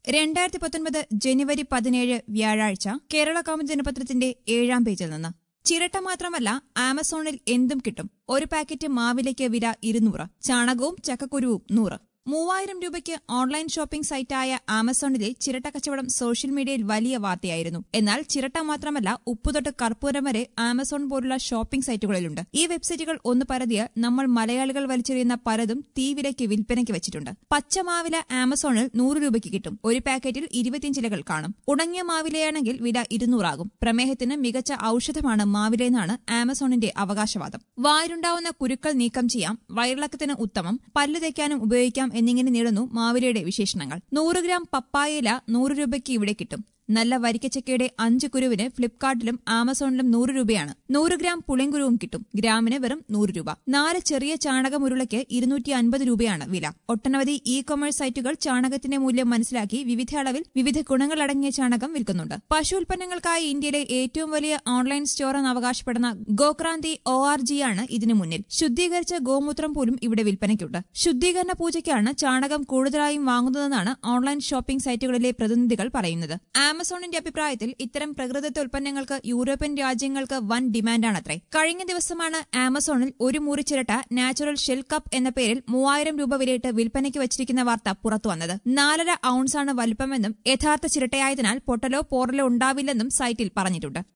രണ്ടായിരത്തി പത്തൊൻപത് ജനുവരി പതിനേഴ് വ്യാഴാഴ്ച കേരള കൗമുദി ദിനപത്രത്തിന്റെ ഏഴാം പേജിൽ നിന്ന് ചിരട്ട മാത്രമല്ല ആമസോണിൽ എന്തും കിട്ടും ഒരു പാക്കറ്റ് മാവിലേക്ക് വില ഇരുന്നൂറ് ചാണകവും ചക്കക്കുരുവും നൂറ് മൂവായിരം രൂപയ്ക്ക് ഓൺലൈൻ ഷോപ്പിംഗ് സൈറ്റായ ആമസോണിലെ ചിരട്ട കച്ചവടം സോഷ്യൽ മീഡിയയിൽ വലിയ വാർത്തയായിരുന്നു എന്നാൽ ചിരട്ട മാത്രമല്ല ഉപ്പുതൊട്ട് കർപ്പൂരം വരെ ആമസോൺ പോലുള്ള ഷോപ്പിംഗ് സൈറ്റുകളിലുണ്ട് ഈ വെബ്സൈറ്റുകൾ ഒന്ന് പരതിയ നമ്മൾ മലയാളികൾ വലിച്ചെറിയുന്ന പലതും തീവിലയ്ക്ക് വിൽപ്പനയ്ക്ക് വെച്ചിട്ടുണ്ട് പച്ച മാവില ആമസോണിൽ നൂറ് രൂപയ്ക്ക് കിട്ടും ഒരു പാക്കറ്റിൽ ഇരുപത്തിയഞ്ചിലകൾ കാണും ഉണങ്ങിയ മാവിലയാണെങ്കിൽ വില ഇരുന്നൂറാകും പ്രമേഹത്തിന് മികച്ച ഔഷധമാണ് മാവിലെന്നാണ് ആമസോണിന്റെ അവകാശവാദം വായിലുണ്ടാവുന്ന കുരുക്കൾ നീക്കം ചെയ്യാം വയറിളക്കത്തിന് ഉത്തമം പല്ല് തേക്കാനും ഉപയോഗിക്കാം എന്നിങ്ങനെ നീളുന്നു മാവിലയുടെ വിശേഷണങ്ങൾ നൂറ് ഗ്രാം പപ്പായയില നൂറ് രൂപയ്ക്ക് ഇവിടെ കിട്ടും നല്ല വരിക്കച്ചക്കയുടെ അഞ്ച് കുരുവിന് ഫ്ലിപ്കാർട്ടിലും ആമസോണിലും നൂറ് രൂപയാണ് നൂറ് ഗ്രാം പുളിങ്കുരുവും കിട്ടും ഗ്രാമിന് വെറും നൂറ് രൂപ നാല് ചെറിയ ചാണകമുരുളയ്ക്ക് ഇരുന്നൂറ്റി അൻപത് രൂപയാണ് വില ഒട്ടനവധി ഇ കൊമേഴ്സ് സൈറ്റുകൾ ചാണകത്തിന്റെ മൂല്യം മനസ്സിലാക്കി വിവിധ അളവിൽ വിവിധ ഗുണങ്ങളടങ്ങിയ ചാണകം വിൽക്കുന്നുണ്ട് പശു ഉൽപ്പന്നങ്ങൾക്കായി ഇന്ത്യയിലെ ഏറ്റവും വലിയ ഓൺലൈൻ സ്റ്റോർ എന്ന് അവകാശപ്പെടുന്ന ഗോക്രാന്തി ഒ ആർ ജിയാണ് ഇതിനു മുന്നിൽ ശുദ്ധീകരിച്ച ഗോമൂത്രം പോലും ഇവിടെ വിൽപ്പനയ്ക്കുണ്ട് ശുദ്ധീകരണ പൂജയ്ക്കാണ് ചാണകം കൂടുതലായും വാങ്ങുന്നതെന്നാണ് ഓൺലൈൻ ഷോപ്പിംഗ് സൈറ്റുകളിലെ പ്രതിനിധികൾ പറയുന്നത് ആമസോണിന്റെ അഭിപ്രായത്തിൽ ഇത്തരം പ്രകൃതിദത്ത ഉൽപ്പന്നങ്ങൾക്ക് യൂറോപ്യൻ രാജ്യങ്ങൾക്ക് വൻ ഡിമാൻഡാണത്രേ കഴിഞ്ഞ ദിവസമാണ് ആമസോണിൽ ഒരു മുറി ചിരട്ട നാച്ചുറൽ ഷെൽ കപ്പ് എന്ന പേരിൽ മൂവായിരം രൂപ വിലയിട്ട് വിൽപ്പനയ്ക്ക് വച്ചിരിക്കുന്ന വാർത്ത പുറത്തുവന്നത് നാലര ഔൺസാണ് വലുപ്പമെന്നും യഥാർത്ഥ ചിരട്ടയായതിനാൽ പൊട്ടലോ പോറലോ ഉണ്ടാവില്ലെന്നും സൈറ്റിൽ പറഞ്ഞിട്ടുണ്ട്